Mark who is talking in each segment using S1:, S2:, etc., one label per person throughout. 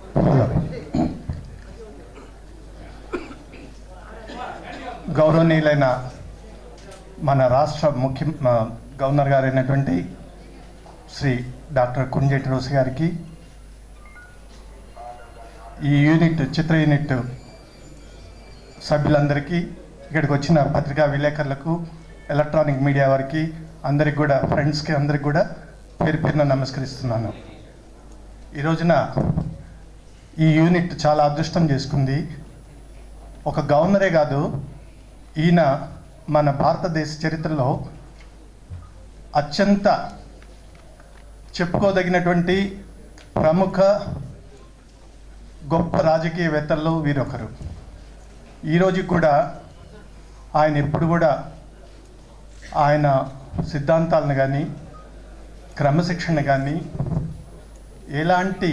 S1: గౌరవనీయులైన మన రాష్ట్ర ముఖ్య మ, గవర్నర్ గారైనటువంటి శ్రీ డాక్టర్ కుంజేటి రోసి గారికి ఈ యూనిట్ చిత్ర యూనిట్ సభ్యులందరికీ ఇక్కడికి వచ్చిన పత్రికా విలేకరులకు ఎలక్ట్రానిక్ మీడియా వారికి అందరికి కూడా ఫ్రెండ్స్కి అందరికి కూడా పేరు పేరున నమస్కరిస్తున్నాను ఈ రోజున ఈ యూనిట్ చాలా అదృష్టం చేసుకుంది ఒక గవర్నరే కాదు ఈయన మన భారతదేశ చరిత్రలో అత్యంత చెప్పుకోదగినటువంటి ప్రముఖ గొప్ప రాజకీయవేత్తల్లో వీరొకరు ఈరోజు కూడా ఆయన ఎప్పుడు కూడా ఆయన సిద్ధాంతాలను కానీ క్రమశిక్షణ కానీ ఎలాంటి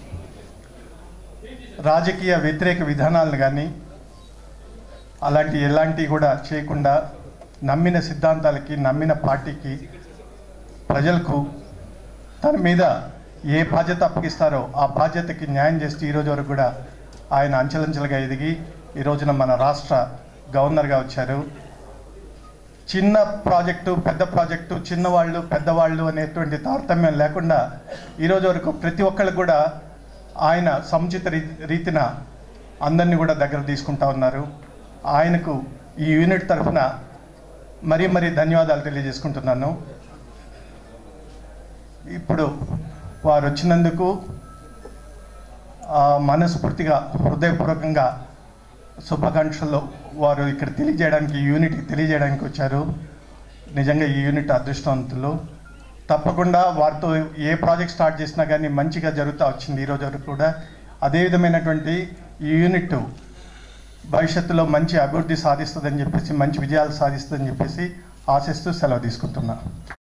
S1: రాజకీయ వ్యతిరేక విధానాలను కానీ అలాంటి ఎలాంటివి కూడా చేయకుండా నమ్మిన సిద్ధాంతాలకి నమ్మిన పార్టీకి ప్రజలకు తన మీద ఏ బాధ్యత అప్పగిస్తారో ఆ బాధ్యతకి న్యాయం చేస్తూ ఈరోజు వరకు కూడా ఆయన అంచెలంచెలుగా ఎదిగి ఈ రోజున మన రాష్ట్ర గవర్నర్గా వచ్చారు చిన్న ప్రాజెక్టు పెద్ద ప్రాజెక్టు చిన్నవాళ్ళు పెద్దవాళ్ళు అనేటువంటి తారతమ్యం లేకుండా ఈరోజు వరకు ప్రతి ఒక్కళ్ళు కూడా ఆయన సముచిత రీ రీతిన అందరినీ కూడా దగ్గర తీసుకుంటా ఉన్నారు ఆయనకు ఈ యూనిట్ తరఫున మరీ మరీ ధన్యవాదాలు తెలియజేసుకుంటున్నాను ఇప్పుడు వారు వచ్చినందుకు ఆ, మనస్ఫూర్తిగా హృదయపూర్వకంగా శుభాకాంక్షలు వారు ఇక్కడ తెలియజేయడానికి ఈ యూనిట్కి తెలియజేయడానికి వచ్చారు నిజంగా ఈ యూనిట్ అదృష్టవంతులు తప్పకుండా వారితో ఏ ప్రాజెక్ట్ స్టార్ట్ చేసినా కానీ మంచిగా జరుగుతూ వచ్చింది ఈ రోజు వరకు కూడా అదే విధమైనటువంటి ఈ యూనిట్ భవిష్యత్తులో మంచి అభివృద్ధి సాధిస్తుందని చెప్పేసి మంచి విజయాలు సాధిస్తుందని చెప్పేసి ఆశిస్తూ సెలవు తీసుకుంటున్నా